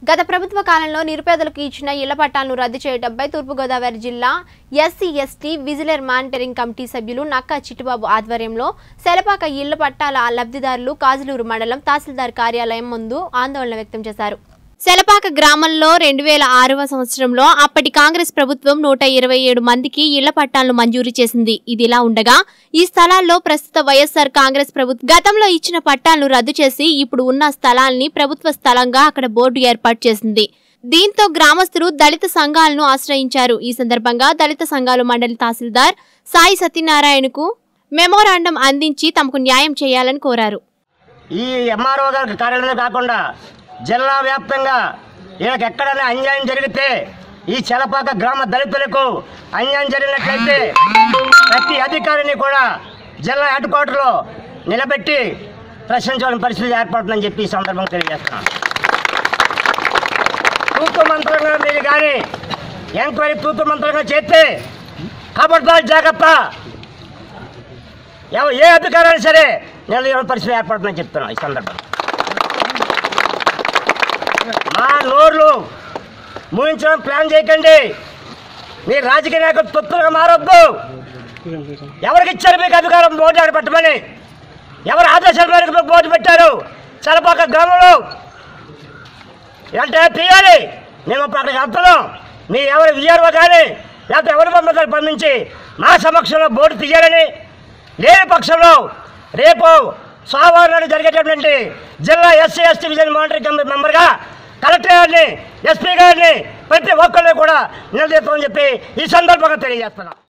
గత ప్రభుత్వ కాలంలో నిరుపేదలకు ఇచ్చిన ఇళ్ల పట్టాలను రద్దు చేయడంపై తూర్పుగోదావరి జిల్లా SC ST vigilance monitoring committee సభ్యులు నక్కా చిట్టుబాబు ఆధ్వర్యంలో సెలపాక ఇళ్ల పట్టాల లబ్ధిదారులు కాజులూరు మండలం తహసీల్దార్ కార్యాలయం ముందు ఆందోళన వ్యక్తం చేశారు సెలపాక గ్రామంలో రెండు వేల ఆరవ సంవత్సరంలో అప్పటి కాంగ్రెస్ ప్రభుత్వం నూట ఇరవై ఏడు మందికి ఇళ్ల పట్టాలను మంజూరు చేసింది ఇదిలా ఉండగా ఈ స్థలాల్లో ప్రస్తుత వైఎస్ఆర్ కాంగ్రెస్ ప్రభుత్వం గతంలో ఇచ్చిన పట్టాలను రద్దు చేసి ఇప్పుడు ఉన్న స్థలాల్ని ప్రభుత్వ స్థలంగా అక్కడ బోర్డు ఏర్పాటు చేసింది దీంతో గ్రామస్తులు దళిత సంఘాలను ఆశ్రయించారు ఈ సందర్భంగా దళిత సంఘాలు మండలి తహసీల్దార్ సాయి సత్యనారాయణకు మెమోరాండం అందించి తమకు న్యాయం చేయాలని కోరారు ఈ ఎంఆర్ఓ గారి కార్యాలయం కాకుండా జిల్లా వ్యాప్తంగా వీళ్ళకి ఎక్కడైనా అన్యాయం జరిగితే ఈ చెలపాక గ్రామ దళితులకు అన్యాయం జరిగినట్లయితే ప్రతి అధికారిని కూడా జిల్లా హెడ్ క్వార్టర్లో నిలబెట్టి ప్రశ్నించాలని పరిస్థితి ఏర్పడుతుందని చెప్పి ఈ సందర్భంగా తెలియజేస్తున్నాను తూతు మంత్రంగా మీరు కానీ ఎంక్వైరీ తూతు మంత్రంగా చేస్తే ఖబర్దార్ జాగ్రత్త ఎవ- ఏ అధికారైనా సరే నిలదీయడం పరిస్థితి ఏర్పడుతుందని చెప్తున్నాం ఈ సందర్భంగా మా నోర్లు మూయించడం ప్లాన్ చేయకండి మీరు రాజకీయ నాయకులు తొత్తులుగా మారొద్దు ఎవరికి ఇచ్చారు మీకు అధికారం బోర్డు ఆడ పెట్టమని ఎవరు ఆదేశాల మేరకు మీకు బోర్డు పెట్టారు చలపాక గ్రామంలో అంటే తీయాలి మేము ఇప్పుడు అక్కడికి వెళ్తున్నాం మీ ఎవరు విఆర్ఓ కానీ లేకపోతే ఎవరి పంపిస్తారు పంపించి మా సమక్షంలో బోర్డు తీయాలని లేని పక్షంలో రేపు సోమవారం నాడు జరిగేటటువంటి జిల్లా SC ST vision monitoring committee మెంబర్గా కలెక్టర్ గారిని ఎస్పీ గారిని ప్రతి ఒక్కరిని కూడా నిలదీస్తామని చెప్పి ఈ సందర్భంగా తెలియజేస్తున్నాం